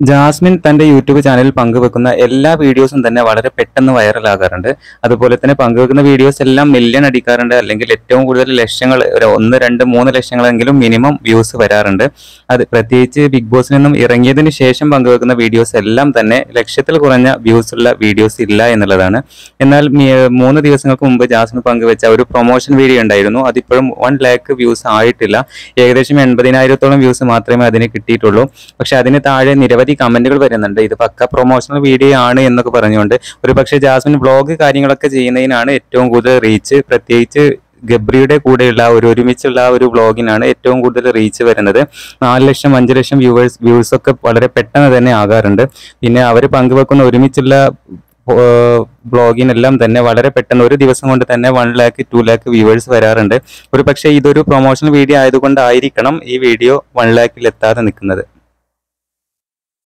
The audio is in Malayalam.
ജാസ്മിൻ തന്റെ യൂട്യൂബ് ചാനലിൽ പങ്കുവെക്കുന്ന എല്ലാ വീഡിയോസും തന്നെ വളരെ പെട്ടെന്ന് വൈറലാകാറുണ്ട് അതുപോലെ തന്നെ പങ്കുവെക്കുന്ന വീഡിയോസ് എല്ലാം മില്യൺ അടിക്കാറുണ്ട് അല്ലെങ്കിൽ ഏറ്റവും കൂടുതൽ ലക്ഷങ്ങൾ ഒരു ഒന്ന് രണ്ട് മൂന്ന് ലക്ഷങ്ങളെങ്കിലും മിനിമം വ്യൂസ് വരാറുണ്ട് അത് പ്രത്യേകിച്ച് ബിഗ് ബോസിൽ നിന്നും ഇറങ്ങിയതിന് ശേഷം പങ്കുവെക്കുന്ന വീഡിയോസ് എല്ലാം തന്നെ ലക്ഷത്തിൽ കുറഞ്ഞ വ്യൂസ് ഉള്ള വീഡിയോസ് ഇല്ല എന്നുള്ളതാണ് എന്നാൽ മി- മൂന്ന് ദിവസങ്ങൾക്ക് മുമ്പ് ജാസ്മിൻ പങ്കുവെച്ച ഒരു പ്രൊമോഷൻ വീഡിയോ ഉണ്ടായിരുന്നു അതിപ്പോഴും വൺ ലാക്ക് വ്യൂസ് ആയിട്ടില്ല ഏകദേശം എൺപതിനായിരത്തോളം വ്യൂസ് മാത്രമേ അതിന് കിട്ടിയിട്ടുള്ളൂ പക്ഷെ അതിന് താഴെ നിരവധി കമന്റുകൾ വരുന്നുണ്ട് ഇത് പക്ക പ്രൊമോഷണൽ വീഡിയോ ആണ് എന്നൊക്കെ പറഞ്ഞുകൊണ്ട് ഒരു പക്ഷേ ജാസ്മിൻ വ്ളോഗ് കാര്യങ്ങളൊക്കെ ചെയ്യുന്നതിനാണ് ഏറ്റവും കൂടുതൽ റീച്ച് പ്രത്യേകിച്ച് ഗബ്രിയുടെ കൂടെയുള്ള ആ ഒരു ഒരുമിച്ചുള്ള ആ ഒരു വ്ളോഗിനാണ് ഏറ്റവും കൂടുതൽ റീച്ച് വരുന്നത് നാല് ലക്ഷം അഞ്ച് ലക്ഷം വ്യൂവേഴ്സ് വ്യൂസ് ഒക്കെ വളരെ പെട്ടെന്ന് തന്നെ ആകാറുണ്ട് പിന്നെ അവർ പങ്കുവെക്കുന്ന ഒരുമിച്ചുള്ള ബ്ലോഗിനെല്ലാം തന്നെ വളരെ പെട്ടെന്ന് ഒരു ദിവസം കൊണ്ട് തന്നെ one lakh two lakh viewers വരാറുണ്ട് ഒരു പക്ഷേ ഇതൊരു പ്രൊമോഷണൽ വീഡിയോ ആയതുകൊണ്ടായിരിക്കണം ഈ വീഡിയോ വൺ ലാക്കിൽ എത്താതെ നിൽക്കുന്നത്